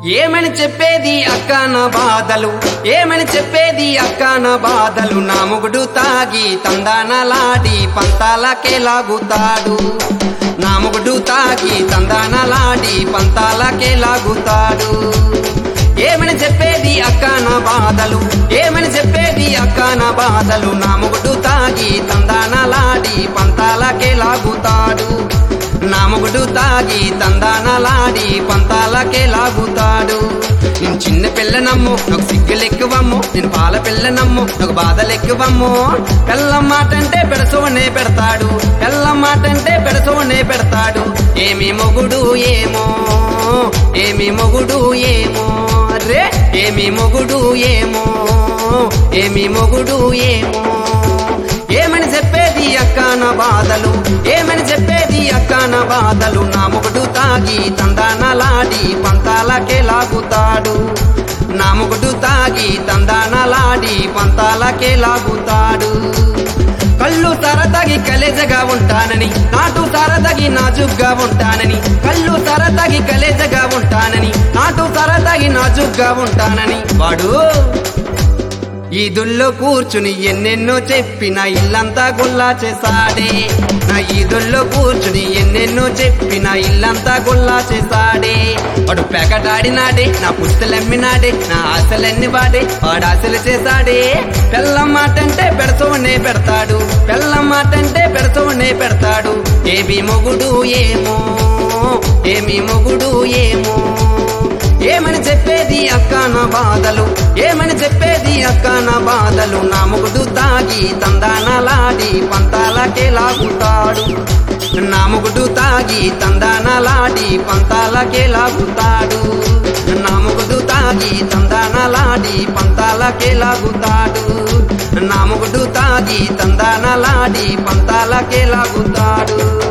ఏమని చెప్పేది అక్క నా బాధలు ఏమని చెప్పేది అక్క నా బాధలు నా మొగుడు తాగి తందానలాడి పంతాలకే లాగుతాడు నా మొగుడు తాగి తందానలాడి పంతాలకే లాగుతాడు ఏమని చెప్పేది అక్క నా బాధలు ఏమని చెప్పేది అక్క నా బాధలు నా మొగుడు తాగి తందానలాడి పంతాలకే లాగుతాడు నా మొగుడు తాగి తందానలాడి పంతాలకే లాగుతాడు నేను చిన్న పిల్లనమ్ము నాకు సిగ్గులెక్కువమ్ము నేను పాల పిల్లనమ్ము నాకు బాధలెక్కువమ్ము పెళ్ళం మాట అంటే పెడసోనే పెడతాడు పెళ్ళం మాట అంటే పెడసోనే పెడతాడు ఏమి మొగుడు ఏమో ఏమి మొగుడు ఏమో అరే ఏమి మొగుడు ఏమో ఏమి మొగుడు ఏమో ఏమని చెప్పేది అక్క నా బాధలు ఏమని చెప్పేది అక్క నా బాధలు నా మొగుడు తాగి తందానలాడి పంతాలకే లాగుతాడు నా మొగుడు తాగి తందానలాడి పంతాలకే లాగుతాడు కళ్ళు తరతగి కలేజగా ఉంటానని నాటు తరతగి నాజుగ్గా ఉంటానని కళ్ళు తరతగి కలేజగా ఉంటానని నాటు తరతగి నాజుగ్గా ఉంటానని వాడు ఈదుల్లో కూర్చుని ఎన్నెన్నో చెప్పిన ఇల్లంతా గుల్లా చేసాడే నా ఈదుల్లో కూర్చుని ఎన్నెన్నో చెప్పిన ఇల్లంతా గుల్లా చేసాడే వాడు పెకటాడినాడే నా పుస్తలమ్మినాడే నా ఆశలన్నీ వాడే వాడు ఆశలు చేశాడే పెళ్ళం మాటంటే పెడతోనే పెడతాడు పెళ్ళం మాటంటే పెడతోనే పెడతాడు ఏమి మొగుడు ఏమో ఏమి మొగుడు ఏమో ఏమని చెప్పేది అక్క నా బాధలు ఏమని చెప్పేది అక్క నా బాధలు నా మొగుడు తాగి తందానలాడి పంతాలకే లాగుతాడు నా మొగుడు తాగి తందానలాడి పంతాలకే లాగుతాడు నా మొగుడు తాగి తందానలాడి పంతాలకే లాగుతాడు నా మొగుడు తాగి తందానలాడి పంతాలకే లాగుతాడు